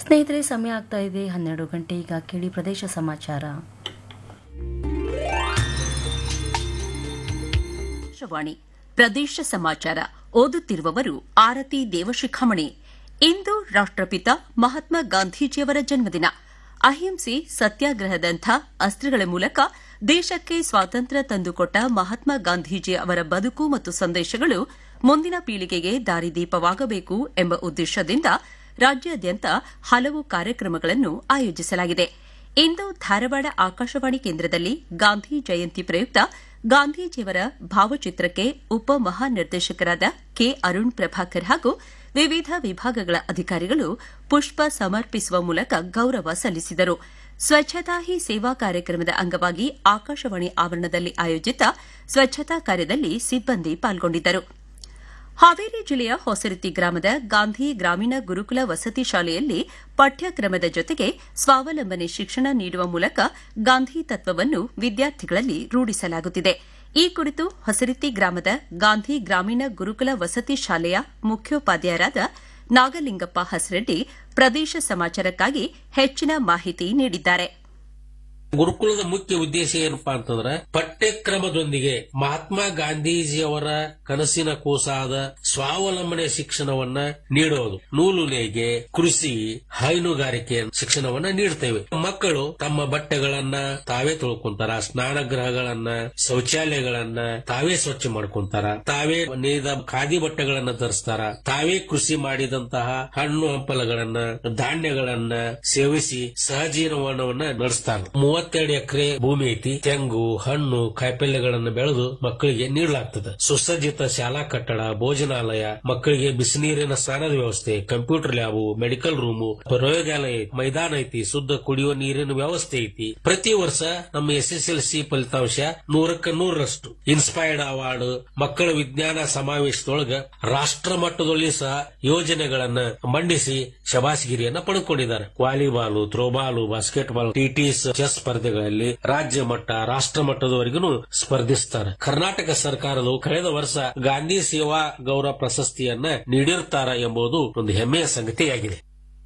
ಸ್ನೇಹಿತರೆ ಸಮಯ ಆಗ್ತಾ ಇದೆ ಹನ್ನೆರಡು ಗಂಟೆ ಈಗ ಕೇಳಿ ಪ್ರದೇಶ ಸಮಾಚಾರ ಆಕಾಶವಾಣಿ ಪ್ರದೇಶ ಸಮಾಚಾರ ಓದುತ್ತಿರುವವರು ಆರತಿ ದೇವಶಿಖಾಮಣಿ ಇಂದು ರಾಷ್ಟ್ರಪಿತ ಮಹಾತ್ಮ ಗಾಂಧೀಜಿಯವರ ಜನ್ಮದಿನ ಅಹಿಂಸೆ ಸತ್ಯಾಗ್ರಹದಂಥ ಅಸ್ತ್ರಗಳ ಮೂಲಕ ದೇಶಕ್ಕೆ ಸ್ವಾತಂತ್ರ್ಯ ತಂದುಕೊಟ್ಟ ಮಹಾತ್ಮ ಗಾಂಧೀಜಿ ಅವರ ಬದುಕು ಮತ್ತು ಸಂದೇಶಗಳು ಮುಂದಿನ ಪೀಳಿಗೆಗೆ ದಾರಿದೀಪವಾಗಬೇಕು ಎಂಬ ಉದ್ದೇಶದಿಂದ ರಾಜ್ಯಾದ್ಯಂತ ಹಲವು ಕಾರ್ಯಕ್ರಮಗಳನ್ನು ಆಯೋಜಿಸಲಾಗಿದೆ ಇಂದು ಧಾರವಾಡ ಆಕಾಶವಾಣಿ ಕೇಂದ್ರದಲ್ಲಿ ಗಾಂಧಿ ಜಯಂತಿ ಪ್ರಯುಕ್ತ ಗಾಂಧೀಜಿಯವರ ಭಾವಚಿತ್ರಕ್ಕೆ ಉಪ ಮಹಾನಿರ್ದೇಶಕರಾದ ಕೆ ಅರುಣ್ ಪ್ರಭಾಕರ್ ಹಾಗೂ ವಿವಿಧ ವಿಭಾಗಗಳ ಅಧಿಕಾರಿಗಳು ಪುಷ್ಪ ಸಮರ್ಪಿಸುವ ಮೂಲಕ ಗೌರವ ಸಲ್ಲಿಸಿದರು ಸ್ವಚ್ಛತಾ ಹಿ ಸೇವಾ ಕಾರ್ಯಕ್ರಮದ ಅಂಗವಾಗಿ ಆಕಾಶವಾಣಿ ಆವರಣದಲ್ಲಿ ಆಯೋಜಿತ ಸ್ವಚ್ಛತಾ ಕಾರ್ಯದಲ್ಲಿ ಸಿಬ್ಬಂದಿ ಪಾಲ್ಗೊಂಡಿದ್ದರು ಹಾವೇರಿ ಜಿಲ್ಲೆಯ ಹೊಸರತಿ ಗ್ರಾಮದ ಗಾಂಧಿ ಗ್ರಾಮೀಣ ಗುರುಕುಲ ವಸತಿ ಶಾಲೆಯಲ್ಲಿ ಪಠ್ಯಕ್ರಮದ ಜೊತೆಗೆ ಸ್ವಾವಲಂಬನೆ ಶಿಕ್ಷಣ ನೀಡುವ ಮೂಲಕ ಗಾಂಧಿ ತತ್ವವನ್ನು ವಿದ್ಯಾರ್ಥಿಗಳಲ್ಲಿ ರೂಢಿಸಲಾಗುತ್ತಿದೆ ಈ ಕುರಿತು ಹೊಸರತಿ ಗ್ರಾಮದ ಗಾಂಧಿ ಗ್ರಾಮೀಣ ಗುರುಕುಲ ವಸತಿ ಶಾಲೆಯ ಮುಖ್ಯೋಪಾಧ್ಯಾಯರಾದ ನಾಗಲಿಂಗಪ್ಪ ಹಸರೆಡ್ಡಿ ಪ್ರದೇಶ ಸಮಾಚಾರಕ್ಕಾಗಿ ಹೆಚ್ಚಿನ ಮಾಹಿತಿ ನೀಡಿದ್ದಾರೆ ಗುರುಕುಲದ ಮುಖ್ಯ ಉದ್ದೇಶ ಏನಪ್ಪಾ ಅಂತಂದ್ರ ಪಠ್ಯಕ್ರಮದೊಂದಿಗೆ ಮಹಾತ್ಮ ಗಾಂಧೀಜಿಯವರ ಕನಸಿನ ಕೂಸಾದ ಸ್ವಾವಲಂಬನೆ ಶಿಕ್ಷಣವನ್ನ ನೀಡೋದು ನೂಲು ನೇಯ್ಗೆ ಕೃಷಿ ಹೈನುಗಾರಿಕೆ ಶಿಕ್ಷಣವನ್ನ ನೀಡ್ತೇವೆ ಮಕ್ಕಳು ತಮ್ಮ ಬಟ್ಟೆಗಳನ್ನ ತಾವೇ ತೊಳ್ಕೊಂತಾರ ಸ್ನಾನಗೃಹಗಳನ್ನ ಶೌಚಾಲಯಗಳನ್ನ ತಾವೇ ಸ್ವಚ್ಛ ಮಾಡ್ಕೊಂತಾರ ತಾವೇ ನೇಯ್ದ ಖಾದಿ ಬಟ್ಟೆಗಳನ್ನ ಧರಿಸ್ತಾರ ತಾವೇ ಕೃಷಿ ಮಾಡಿದಂತಹ ಹಣ್ಣು ಹಂಪಲಗಳನ್ನ ಧಾನ್ಯಗಳನ್ನ ಸೇವಿಸಿ ಸಹಜೀವನವನ್ನ ನಡೆಸ್ತಾರ ಮೂವತ್ತೆರಡು ಎಕರೆ ಭೂಮಿ ಐತಿ ತೆಂಗು ಹಣ್ಣು ಕಾಯಿಪಲ್ಯಗಳನ್ನು ಬೆಳೆದು ಮಕ್ಕಳಿಗೆ ನೀಡಲಾಗ್ತದೆ ಸುಸಜ್ಜಿತ ಶಾಲಾ ಕಟ್ಟಡ ಭೋಜನಾಲಯ ಮಕ್ಕಳಿಗೆ ಬಿಸಿನೀರಿನ ಸ್ನಾನದ ವ್ಯವಸ್ಥೆ ಕಂಪ್ಯೂಟರ್ ಲ್ಯಾಬು ಮೆಡಿಕಲ್ ರೂಮು ಪ್ರಯೋಗಾಲಯ ಐತಿ, ಮೈದಾನ ಐತಿ ಶುದ್ಧ ಕುಡಿಯುವ ನೀರಿನ ವ್ಯವಸ್ಥೆ ಐತಿ ಪ್ರತಿ ವರ್ಷ ನಮ್ಮ ಎಸ್ ಎಸ್ ಎಲ್ ಸಿ ಫಲಿತಾಂಶ ನೂರಕ್ಕೆ ನೂರರಷ್ಟು ಇನ್ಸ್ಪೈರ್ಡ್ ಅವಾರ್ಡ್ ಮಕ್ಕಳ ವಿಜ್ಞಾನ ಸಮಾವೇಶದೊಳಗ ರಾಷ್ಟ್ರ ಮಟ್ಟದಲ್ಲಿ ಸಹ ಯೋಜನೆಗಳನ್ನ ಮಂಡಿಸಿ ಶಬಾಸ್ಗಿರಿಯನ್ನ ಪಡೆದುಕೊಂಡಿದ್ದಾರೆ volleyball throwball basketball TTs chess ಸ್ಪರ್ಧೆಗಳಲ್ಲಿ ರಾಜ್ಯ ಮಟ್ಟ ರಾಷ್ಟ್ರ ಮಟ್ಟದವರೆಗೂ ಸ್ಪರ್ಧಿಸ್ತಾರೆ ಕರ್ನಾಟಕ ಸರ್ಕಾರವು ಕಳೆದ ವರ್ಷ ಗಾಂಧಿ ಸೇವಾ ಗೌರವ ಪ್ರಶಸ್ತಿಯನ್ನ ನೀಡಿರುತ್ತಾರೆ ಎಂಬುದು ಒಂದು ಹೆಮ್ಮೆಯ ಸಂಗತಿಯಾಗಿದೆ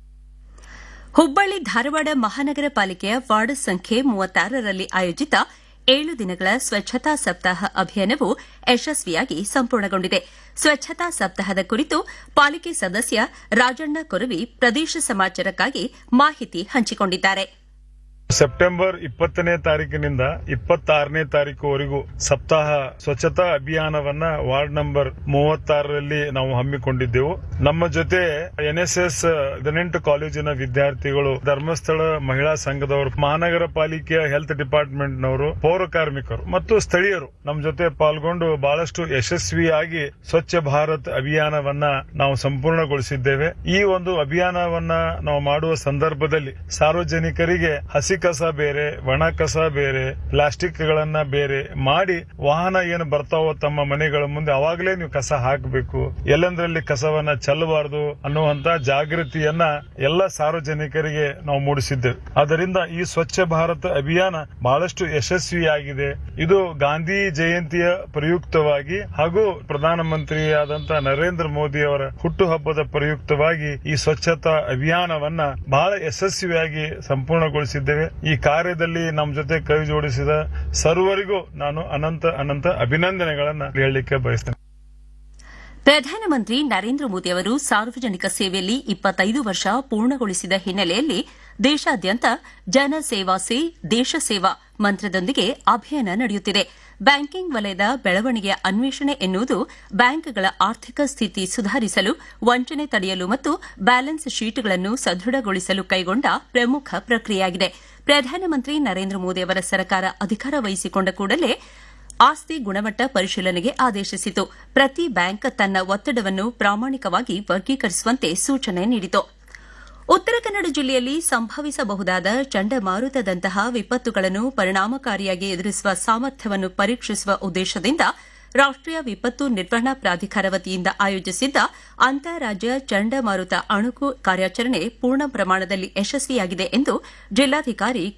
ಹುಬ್ಬಳ್ಳಿ ಧಾರವಾಡ ಮಹಾನಗರ ಪಾಲಿಕೆಯ ವಾರ್ಡ್ ಸಂಖ್ಯೆ ಮೂವತ್ತಾರರಲ್ಲಿ ಆಯೋಜಿತ ಏಳು ದಿನಗಳ ಸ್ವಚ್ಛತಾ ಸಪ್ತಾಹ ಅಭಿಯಾನವು ಯಶಸ್ವಿಯಾಗಿ ಸಂಪೂರ್ಣಗೊಂಡಿದೆ ಸ್ವಚ್ಛತಾ ಸಪ್ತಾಹದ ಕುರಿತು ಪಾಲಿಕೆ ಸದಸ್ಯ ರಾಜಣ್ಣ ಕೊರವಿ ಪ್ರದೇಶ ಸಮಾಚಾರಕ್ಕಾಗಿ ಮಾಹಿತಿ ಹಂಚಿಕೊಂಡಿದ್ದಾರೆ ಸೆಪ್ಟೆಂಬರ್ ಇಪ್ಪತ್ತನೇ ತಾರೀಕಿನಿಂದ ಇಪ್ಪತ್ತಾರನೇ ತಾರೀಕುವರೆಗೂ ಸಪ್ತಾಹ ಸ್ವಚ್ಛತಾ ಅಭಿಯಾನವನ್ನ ವಾರ್ಡ್ ನಂಬರ್ ಮೂವತ್ತಾರರಲ್ಲಿ ನಾವು ಹಮ್ಮಿಕೊಂಡಿದ್ದೆವು ನಮ್ಮ ಜೊತೆ ಎನ್ಎಸ್ಎಸ್ ಹದಿನೆಂಟು ಕಾಲೇಜಿನ ವಿದ್ಯಾರ್ಥಿಗಳು ಧರ್ಮಸ್ಥಳ ಮಹಿಳಾ ಸಂಘದವರು ಮಹಾನಗರ ಪಾಲಿಕೆಯ ಹೆಲ್ತ್ ಡಿಪಾರ್ಟ್ಮೆಂಟ್ನವರು ಪೌರ ಕಾರ್ಮಿಕರು ಮತ್ತು ಸ್ಥಳೀಯರು ನಮ್ಮ ಜೊತೆ ಪಾಲ್ಗೊಂಡು ಬಹಳಷ್ಟು ಯಶಸ್ವಿಯಾಗಿ ಸ್ವಚ್ಛ ಭಾರತ್ ಅಭಿಯಾನವನ್ನ ನಾವು ಸಂಪೂರ್ಣಗೊಳಿಸಿದ್ದೇವೆ ಈ ಒಂದು ಅಭಿಯಾನವನ್ನ ನಾವು ಮಾಡುವ ಸಂದರ್ಭದಲ್ಲಿ ಸಾರ್ವಜನಿಕರಿಗೆ ಹಸಿ ಕಸ ಬೇರೆ ಒಣ ಕಸ ಬೇರೆ ಪ್ಲಾಸ್ಟಿಕ್ ಗಳನ್ನ ಬೇರೆ ಮಾಡಿ ವಾಹನ ಏನು ಬರ್ತಾವೋ ತಮ್ಮ ಮನೆಗಳ ಮುಂದೆ ಅವಾಗಲೇ ನೀವು ಕಸ ಹಾಕಬೇಕು ಎಲ್ಲಂದ್ರಲ್ಲಿ ಕಸವನ್ನ ಚೆಲ್ಲಬಾರದು ಅನ್ನುವಂತ ಜಾಗೃತಿಯನ್ನ ಎಲ್ಲ ಸಾರ್ವಜನಿಕರಿಗೆ ನಾವು ಮೂಡಿಸಿದ್ದೇವೆ ಆದ್ದರಿಂದ ಈ ಸ್ವಚ್ಛ ಭಾರತ ಅಭಿಯಾನ ಬಹಳಷ್ಟು ಯಶಸ್ವಿಯಾಗಿದೆ ಇದು ಗಾಂಧಿ ಜಯಂತಿಯ ಪ್ರಯುಕ್ತವಾಗಿ ಹಾಗೂ ಪ್ರಧಾನಮಂತ್ರಿಯಾದಂತಹ ನರೇಂದ್ರ ಮೋದಿ ಅವರ ಹುಟ್ಟುಹಬ್ಬದ ಪ್ರಯುಕ್ತವಾಗಿ ಈ ಸ್ವಚ್ಛತಾ ಅಭಿಯಾನವನ್ನ ಬಹಳ ಯಶಸ್ವಿಯಾಗಿ ಸಂಪೂರ್ಣಗೊಳಿಸಿದ್ದೇವೆ ಈ ಕಾರ್ಯದಲ್ಲಿ ನಮ್ಮ ಜೊತೆ ಕೈ ಜೋಡಿಸಿದ ಸರ್ವರಿಗೂ ನಾನು ಅನಂತ ಅನಂತ ಅಭಿನಂದನೆಗಳನ್ನ ಹೇಳಲಿಕ್ಕೆ ಬಯಸ್ತೇನೆ ಪ್ರಧಾನಮಂತ್ರಿ ನರೇಂದ್ರ ಮೋದಿ ಅವರು ಸಾರ್ವಜನಿಕ ಸೇವೆಯಲ್ಲಿ ಇಪ್ಪತ್ತೈದು ವರ್ಷ ಪೂರ್ಣಗೊಳಿಸಿದ ಹಿನ್ನೆಲೆಯಲ್ಲಿ ದೇಶಾದ್ಯಂತ ಜನ ಸೇವಾ ಸೇ ದೇಶ ಸೇವಾ ಮಂತ್ರದೊಂದಿಗೆ ಅಭಿಯಾನ ನಡೆಯುತ್ತಿದೆ ಬ್ಯಾಂಕಿಂಗ್ ವಲಯದ ಬೆಳವಣಿಗೆಯ ಅನ್ವೇಷಣೆ ಎನ್ನುವುದು ಬ್ಯಾಂಕ್ಗಳ ಆರ್ಥಿಕ ಸ್ಥಿತಿ ಸುಧಾರಿಸಲು ವಂಚನೆ ತಡೆಯಲು ಮತ್ತು ಬ್ಯಾಲೆನ್ಸ್ ಶೀಟ್ಗಳನ್ನು ಸದೃಢಗೊಳಿಸಲು ಕೈಗೊಂಡ ಪ್ರಮುಖ ಪ್ರಕ್ರಿಯೆಯಾಗಿದೆ ಪ್ರಧಾನಮಂತ್ರಿ ನರೇಂದ್ರ ಮೋದಿ ಅವರ ಸರ್ಕಾರ ಅಧಿಕಾರ ವಹಿಸಿಕೊಂಡ ಕೂಡಲೇ ಆಸ್ತಿ ಗುಣಮಟ್ಟ ಪರಿಶೀಲನೆಗೆ ಆದೇಶಿಸಿತು ಪ್ರತಿ ಬ್ಯಾಂಕ್ ತನ್ನ ಒತ್ತಡವನ್ನು ಪ್ರಾಮಾಣಿಕವಾಗಿ ವರ್ಗೀಕರಿಸುವಂತೆ ಸೂಚನೆ ನೀಡಿತು ಉತ್ತರ ಕನ್ನಡ ಜಿಲ್ಲೆಯಲ್ಲಿ ಸಂಭವಿಸಬಹುದಾದ ಚಂಡಮಾರುತದಂತಹ ವಿಪತ್ತುಗಳನ್ನು ಪರಿಣಾಮಕಾರಿಯಾಗಿ ಎದುರಿಸುವ ಸಾಮರ್ಥ್ಯವನ್ನು ಪರೀಕ್ಷಿಸುವ ಉದ್ದೇಶದಿಂದ ರಾಷ್ಟೀಯ ವಿಪತ್ತು ನಿರ್ವಹಣಾ ಪ್ರಾಧಿಕಾರ ವತಿಯಿಂದ ಆಯೋಜಿಸಿದ್ದ ಅಂತಾರಾಜ್ಯ ಚಂಡಮಾರುತ ಅಣುಕು ಕಾರ್ಯಾಚರಣೆ ಪೂರ್ಣ ಪ್ರಮಾಣದಲ್ಲಿ ಯಶಸ್ವಿಯಾಗಿದೆ ಎಂದು ಜಿಲ್ಲಾಧಿಕಾರಿ